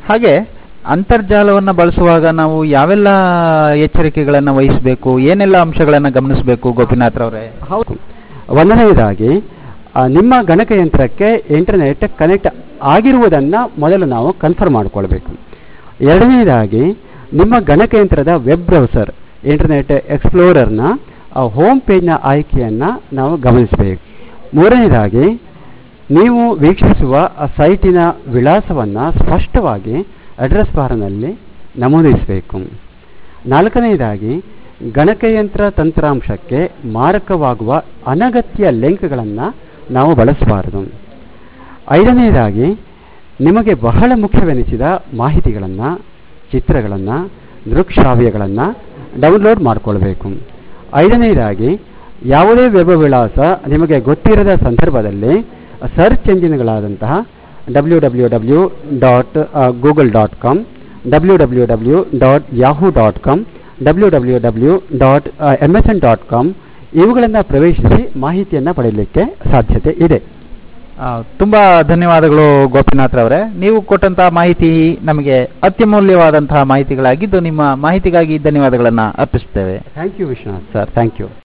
ಹಾಗೆ ಅಂತರ್ಜಾಲವನ್ನು ಬಳಸುವಾಗ ನಾವು ಯಾವೆಲ್ಲ ಎಚ್ಚರಿಕೆಗಳನ್ನು ವಹಿಸಬೇಕು ಏನೆಲ್ಲ ಅಂಶಗಳನ್ನು ಗಮನಿಸಬೇಕು ಗೋಪಿನಾಥ್ರವರೇ ಹೌದು ಒಂದನೆಯದಾಗಿ ಆ, ನಿಮ್ಮ ಗಣಕಯಂತ್ರಕ್ಕೆ ಇಂಟರ್ನೆಟ್ ಕನೆಕ್ಟ್ ಆಗಿರುವುದನ್ನು ಮೊದಲು ನಾವು ಕನ್ಫರ್ಮ್ ಮಾಡಿಕೊಳ್ಬೇಕು ಎರಡನೆಯದಾಗಿ ನಿಮ್ಮ ಗಣಕಯಂತ್ರದ ವೆಬ್ ಬ್ರೌಸರ್ ಇಂಟರ್ನೆಟ್ ಎಕ್ಸ್ಪ್ಲೋರರ್ನ ಹೋಮ್ ಪೇಜ್ನ ಆಯ್ಕೆಯನ್ನು ನಾವು ಗಮನಿಸಬೇಕು ಮೂರನೇದಾಗಿ ನೀವು ವೀಕ್ಷಿಸುವ ಆ ಸೈಟಿನ ವಿಳಾಸವನ್ನು ಸ್ಪಷ್ಟವಾಗಿ ಅಡ್ರೆಸ್ ಬಾರ್ನಲ್ಲಿ ನಮೂದಿಸಬೇಕು ನಾಲ್ಕನೆಯದಾಗಿ ಗಣಕಯಂತ್ರ ತಂತ್ರಾಂಶಕ್ಕೆ ಮಾರಕವಾಗುವ ಅನಗತ್ಯ ಲಿಂಕ್ಗಳನ್ನು ನಾವು ಬಳಸಬಾರದು ಐದನೆಯದಾಗಿ ನಿಮಗೆ ಬಹಳ ಮುಖ್ಯವೆನಿಸಿದ ಮಾಹಿತಿಗಳನ್ನು ಚಿತ್ರಗಳನ್ನು ದೃಕ್ಶ್ರಾವ್ಯಗಳನ್ನು ಡೌನ್ಲೋಡ್ ಮಾಡಿಕೊಳ್ಬೇಕು ಐದನೆಯದಾಗಿ ಯಾವುದೇ ವೆಬ್ ವಿಳಾಸ ನಿಮಗೆ ಗೊತ್ತಿರದ ಸಂದರ್ಭದಲ್ಲಿ ಸರ್ಚ್ ಎಂಜಿನ್ಗಳಾದಂತಹ W W W dot Google dot com W W W dot Yahoo dot com W W W dot M S N dot com ಇವುಗಳನ್ನು ಪ್ರವೇಶಿಸಿ ಮಾಹಿತಿಯನ್ನು ಪಡೆಯಲಿಕ್ಕೆ ಸಾಧ್ಯತೆ ಇದೆ ಆ, ತುಂಬಾ ಧನ್ಯವಾದಗಳು ಗೋಪಿನಾಥ್ರವರೇ ನೀವು ಕೊಟ್ಟಂತಹ ಮಾಹಿತಿ ನಮಗೆ ಅತ್ಯಮೂಲ್ಯವಾದಂತಹ ಮಾಹಿತಿಗಳಾಗಿದ್ದು ನಿಮ್ಮ ಮಾಹಿತಿಗಾಗಿ ಧನ್ಯವಾದಗಳನ್ನು ಅರ್ಪಿಸುತ್ತೇವೆ thank you Vishwanath sir thank you